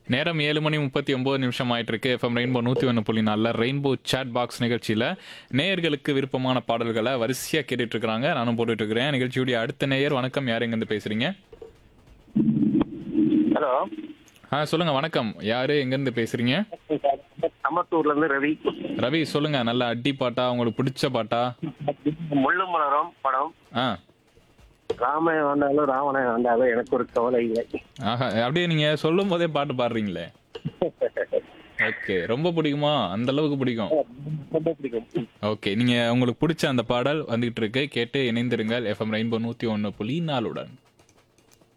நேரம் ஏழு மணி முப்பத்தி ஒன்பது நிமிஷம் ஆயிட்டு இருக்கு எஃப்எம் ரெயின்போ நூற்றி ஒன்று புள்ளி நாலில் ரெயின்போ சேட் பாக்ஸ் நிகழ்ச்சியில் நேயர்களுக்கு விருப்பமான பாடல்களை வரிசையாக கேட்டுட்டு இருக்கிறாங்க நானும் போட்டுட்டு இருக்கிறேன் நிகழ்ச்சியுடைய அடுத்த நேயர் வணக்கம் யார் எங்கேருந்து பேசுறீங்க ஹலோ ஆ சொல்லுங்க வணக்கம் யாரு எங்கேருந்து பேசுறீங்க அமத்தூர்ல இருந்து ரவி ரவி சொல்லுங்க நல்ல அடி பாட்டா உங்களுக்கு பிடிச்ச பாட்டா முள்ளும் மலரும் படம் ஆ ராமன் வந்தாலும் ராவணன் வந்தாலும் எனக்கு ஒரு கவலை இல்லை ஆஹா அப்படியே நீங்க சொல்லும் போதே பாட்டு பாடுறீங்களே ஓகே ரொம்ப பிடிக்குமா அந்த அளவுக்கு பிடிக்கும் ரொம்ப பிடிக்கும் ஓகே நீங்க உங்களுக்கு பிடிச்ச அந்த பாடல் வந்துகிட்டு இருக்கு கேட்டு இணைந்திருங்கள் எஃப்எம் ரெயின்போ நூத்தி ஒன்று புள்ளி நாலுடன்